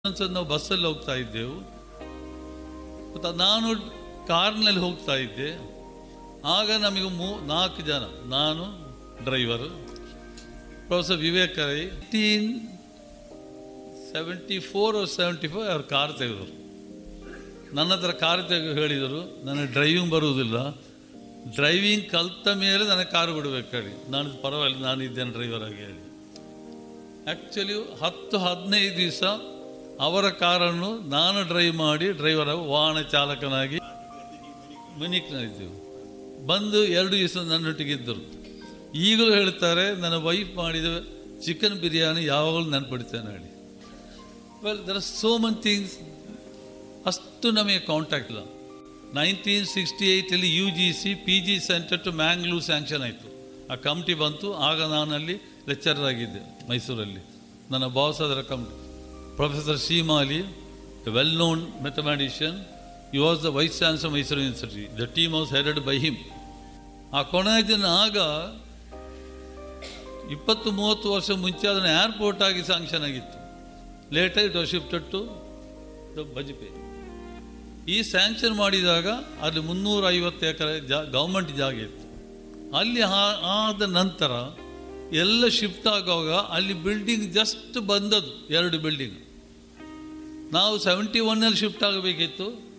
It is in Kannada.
ಒಂದ್ಸಲ ನಾವು ಬಸ್ಸಲ್ಲಿ ಹೋಗ್ತಾ ಇದ್ದೆವು ಮತ್ತು ನಾನು ಕಾರ್ನಲ್ಲಿ ಹೋಗ್ತಾ ಇದ್ದೆ ಆಗ ನಮಗೆ ಮೂ ನಾಲ್ಕು ಜನ ನಾನು ಡ್ರೈವರು ಪ್ರೊಫೆಸರ್ ವಿವೇಕ್ ರೈ ಟೀನ್ ಸೆವೆಂಟಿ ಫೋರ್ ಸೆವೆಂಟಿ ಫೋರ್ ಅವ್ರು ಕಾರ್ ತೆಗೆದರು ನನ್ನ ಹತ್ರ ಕಾರ್ ತೆಗೆದು ಹೇಳಿದರು ನನಗೆ ಡ್ರೈವಿಂಗ್ ಬರುವುದಿಲ್ಲ ಡ್ರೈವಿಂಗ್ ಕಲ್ತ ಮೇಲೆ ನನಗೆ ಕಾರು ಬಿಡಬೇಕು ಹೇಳಿ ನಾನು ಪರವಾಗಿಲ್ಲ ನಾನು ಇದ್ದೇನೆ ಡ್ರೈವರ್ ಆಗಿ ಹೇಳಿ ಆ್ಯಕ್ಚುಲಿ ಹತ್ತು ಹದಿನೈದು ದಿವಸ ಅವರ ಕಾರನ್ನು ನಾನು ಡ್ರೈವ್ ಮಾಡಿ ಡ್ರೈವರ್ ವಾಹನ ಚಾಲಕನಾಗಿ ಮನಿಕ್ನಾಗಿದ್ದೆವು ಬಂದು ಎರಡು ದಿವಸ ನನ್ನೊಟ್ಟಿಗೆ ಇದ್ದರು ಈಗಲೂ ಹೇಳ್ತಾರೆ ನನ್ನ ವೈಫ್ ಮಾಡಿದ ಚಿಕನ್ ಬಿರಿಯಾನಿ ಯಾವಾಗಲೂ ನೆನ್ಪಿಡ್ತೇನೆ ಹೇಳಿ well there are so many things ಅಷ್ಟು ನಮಗೆ ಕಾಂಟ್ಯಾಕ್ಟ್ ಇಲ್ಲ ನೈನ್ಟೀನ್ ಸಿಕ್ಸ್ಟಿ ಏಯ್ಟಲ್ಲಿ U G C P G centre to Mangalore sanction ಆಯಿತು ಆ ಕಮಿಟಿ ಬಂತು ಆಗ ನಾನಲ್ಲಿ ಲೆಕ್ಚರರ್ ಆಗಿದ್ದೆ ಮೈಸೂರಲ್ಲಿ ನನ್ನ ಬಾಸ್ ಅದರ ಕಮಿಟಿ ಪ್ರೊಫೆಸರ್ ಶೀಮಾಲಿ well known mathematician who was the vice chancellor Mysore university the team was headed by him ಆ ಕೊನೆಯ ದಿನ ಆಗ ಇಪ್ಪತ್ತು ಮೂವತ್ತು ವರ್ಷ ಮುಂಚೆ ಅದನ್ನು ಏರ್ಪೋರ್ಟ್ ಆಗಿ ಸ್ಯಾಂಕ್ಷನ್ ಆಗಿತ್ತು later it was shifted to the Bajpe ಈ ಸ್ಯಾಂಕ್ಷನ್ ಮಾಡಿದಾಗ ಅಲ್ಲಿ ಮುನ್ನೂರ ಐವತ್ತು ಎಕರೆ ಜಾ ಗೌರ್ಮೆಂಟ್ ಜಾಗ ಇತ್ತು ಅಲ್ಲಿ ಆ- ಆದ ನಂತರ ಎಲ್ಲ ಶಿಫ್ಟ್ ಆಗುವಾಗ ಅಲ್ಲಿ ಬಿಲ್ಡಿಂಗ್ ಜಸ್ಟ್ ಬಂದದ್ದು ಎರಡು ಬಿಲ್ಡಿಂಗ್ ನಾವು ಸೆವೆಂಟಿ ಒನ್ನಲ್ಲಿ ಶಿಫ್ಟ್ ಆಗಬೇಕಿತ್ತು